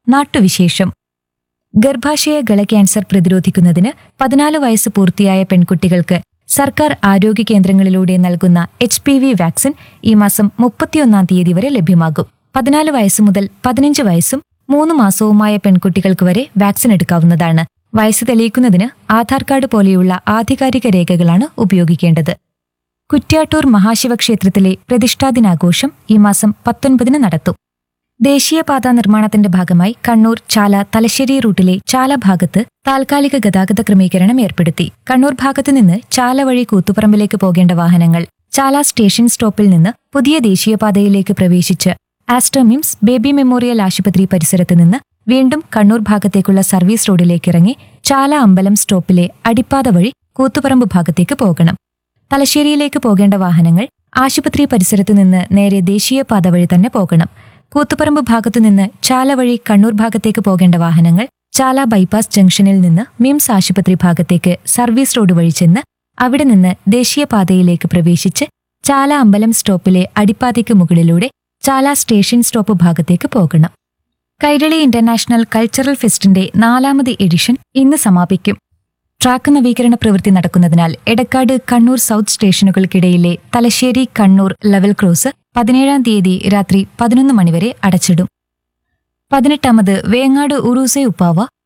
നാട്ടുവിശേഷം ഗർഭാശയ ഗള ക്യാൻസർ പ്രതിരോധിക്കുന്നതിന് പതിനാല് വയസ്സ് പൂർത്തിയായ പെൺകുട്ടികൾക്ക് സർക്കാർ ആരോഗ്യ കേന്ദ്രങ്ങളിലൂടെ നൽകുന്ന എച്ച് പി വി വാക്സിൻ ഈ മാസം മുപ്പത്തിയൊന്നാം തീയതി വരെ ലഭ്യമാകും പതിനാല് വയസ്സ് മുതൽ പതിനഞ്ച് വയസ്സും മൂന്ന് മാസവുമായ പെൺകുട്ടികൾക്ക് വരെ വാക്സിൻ എടുക്കാവുന്നതാണ് വയസ്സ് തെളിയിക്കുന്നതിന് ആധാർ കാർഡ് പോലെയുള്ള ആധികാരിക രേഖകളാണ് ഉപയോഗിക്കേണ്ടത് കുറ്റ്യാട്ടൂർ മഹാശിവക്ഷേത്രത്തിലെ പ്രതിഷ്ഠാദിനാഘോഷം ഈ മാസം പത്തൊൻപതിന് നടത്തും ദേശീയപാത നിർമ്മാണത്തിന്റെ ഭാഗമായി കണ്ണൂർ ചാല തലശ്ശേരി റൂട്ടിലെ ചാല ഭാഗത്ത് താൽക്കാലിക ഗതാഗത ക്രമീകരണം ഏർപ്പെടുത്തി കണ്ണൂർ ഭാഗത്തു നിന്ന് ചാല വഴി കൂത്തുപറമ്പിലേക്ക് പോകേണ്ട വാഹനങ്ങൾ ചാല സ്റ്റേഷൻ സ്റ്റോപ്പിൽ നിന്ന് പുതിയ ദേശീയപാതയിലേക്ക് പ്രവേശിച്ച് ആസ്ട്രമിംസ് ബേബി മെമ്മോറിയൽ ആശുപത്രി പരിസരത്ത് നിന്ന് വീണ്ടും കണ്ണൂർ ഭാഗത്തേക്കുള്ള സർവീസ് റോഡിലേക്ക് ഇറങ്ങി ചാല അമ്പലം സ്റ്റോപ്പിലെ അടിപ്പാത വഴി കൂത്തുപറമ്പ് ഭാഗത്തേക്ക് പോകണം തലശ്ശേരിയിലേക്ക് പോകേണ്ട വാഹനങ്ങൾ ആശുപത്രി പരിസരത്തു നിന്ന് നേരെ ദേശീയപാത വഴി തന്നെ പോകണം കൂത്തുപറമ്പ് ഭാഗത്തുനിന്ന് ചാല വഴി കണ്ണൂർ ഭാഗത്തേക്ക് പോകേണ്ട വാഹനങ്ങൾ ചാല ബൈപ്പാസ് ജംഗ്ഷനിൽ നിന്ന് മിംസ് ആശുപത്രി ഭാഗത്തേക്ക് സർവീസ് റോഡ് വഴി ചെന്ന് അവിടെ നിന്ന് ദേശീയപാതയിലേക്ക് പ്രവേശിച്ച് ചാല അമ്പലം സ്റ്റോപ്പിലെ അടിപ്പാതയ്ക്ക് മുകളിലൂടെ ചാല സ്റ്റേഷൻ സ്റ്റോപ്പ് ഭാഗത്തേക്ക് പോകണം കൈരളി ഇന്റർനാഷണൽ കൾച്ചറൽ ഫെസ്റ്റിന്റെ നാലാമത് എഡിഷൻ ഇന്ന് സമാപിക്കും ട്രാക്ക് നവീകരണ പ്രവൃത്തി നടക്കുന്നതിനാൽ എടക്കാട് കണ്ണൂർ സൗത്ത് സ്റ്റേഷനുകൾക്കിടയിലെ തലശ്ശേരി കണ്ണൂർ ലെവൽ ക്രോസ് പതിനേഴാം തീയതി രാത്രി പതിനൊന്ന് മണിവരെ അടച്ചിടും പതിനെട്ടാമത് വേങ്ങാട് ഉറൂസെ ഉപ്പാവ